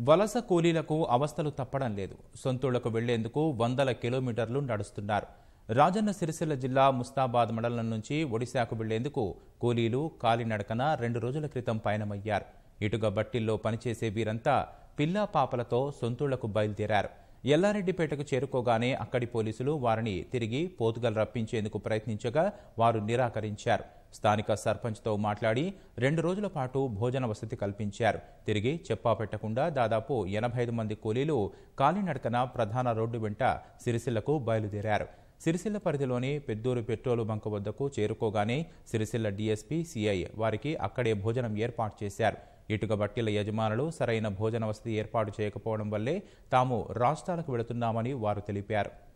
వలస కూలీలకు అవస్థలు తప్పడం లేదు సొంతూళ్లకు వెళ్లేందుకు వందల కిలోమీటర్లు నడుస్తున్నారు రాజన్న సిరిసిల్ల జిల్లా ముస్తాబాద్ మండలం నుంచి ఒడిశాకు వెళ్లేందుకు కూలీలు కాలినడకన రెండు రోజుల క్రితం పయనమయ్యారు ఇటుగా బట్టిల్లో పనిచేసే వీరంతా పిల్లా పాపలతో సొంతూళ్లకు బయలుదేరారు ఎల్లారెడ్డిపేటకు చేరుకోగానే అక్కడి పోలీసులు వారిని తిరిగి పోతుగల్ రప్పించేందుకు ప్రయత్నించగా వారు నిరాకరించారు స్థానిక సర్పంచ్తో మాట్లాడి రెండు రోజుల పాటు భోజన వసతి కల్పించారు తిరిగి చెప్పా పెట్టకుండా దాదాపు ఎనభై ఐదు మంది కూలీలు కాలినడకన ప్రధాన రోడ్డు వెంట సిరిసిల్లకు బయలుదేరారు సిరిసిల్ల పరిధిలోని పెద్దూరు పెట్రోలు బంక్ వద్దకు చేరుకోగానే సిరిసిల్ల డీఎస్పీ సిఐ వారికి అక్కడే భోజనం ఏర్పాటు చేశారు ఇటుక బట్టీల యజమానులు సరైన భోజన వసతి ఏర్పాటు చేయకపోవడం వల్లే తాము రాష్ట్రాలకు వెళుతున్నామని వారు తెలిపారు